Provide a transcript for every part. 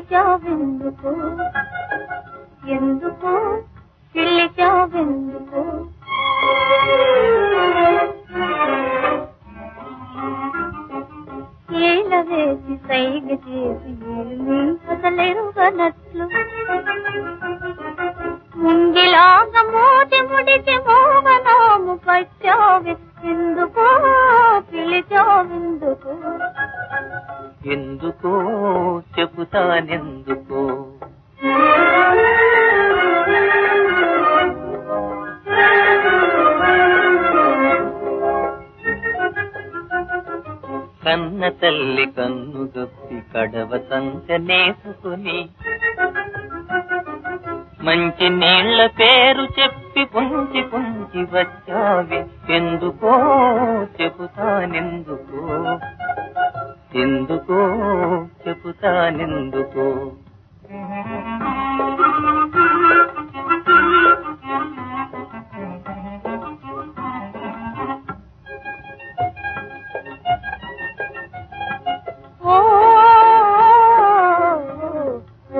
పిలిచావెందుకు ఎందుకు పిలిచావెందుకు ఈల వేసి సైగ చేసి ఏమి అసలెరుగనట్లు ముంగిలాగా మూటి ముడికి మోగనాము పచ్చావి ఎందుకు పిలిచావెందుకు ఎందుకో చెబుతానెందుకో కన్న తల్లి కన్ను గప్పి కడవ సంక నేసుకుని మంచి నీళ్ల పేరు చెప్పి పుంచి పుంచి వచ్చావి ఎందుకో చెబుతానెందుకో ఎందుకో చెబుతానెందుకో ఓ ఓ,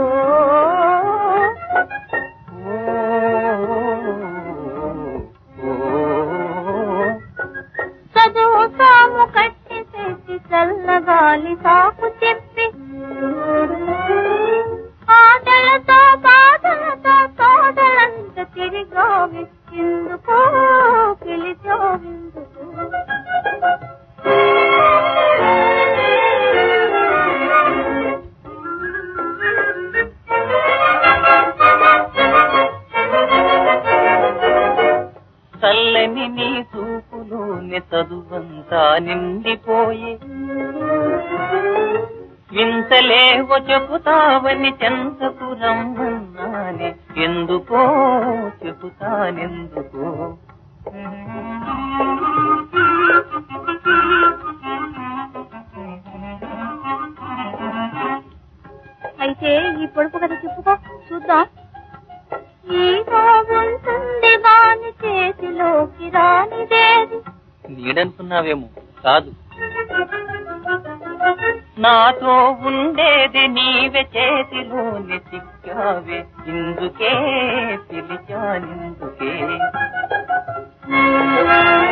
చదువు సాము కట్టి చేసి చల్లగాలి సాకు చెప్పి ఆటలతో పాటలతో తోటలంత తిరిగావి ఎందుకో పిలిచావెందుకు చల్లని నీ చూపులోని చదువంతా నిండిపోయి వింతలేవో చెబుతావని చెంతకు రమ్మన్నానే ఎందుకో చెబుతానెందుకో అయితే ఈ పొడుపు కథ చెప్పుకో చూద్దాం ఈ ఉంటుంది వాని చేతిలోకి రానిదేది నీడనుకున్నావేమో కాదు నాతో ఉండేది నీవే చేతిలోని చిక్కావే ఇందుకే పిలిచానిందుకే ఆ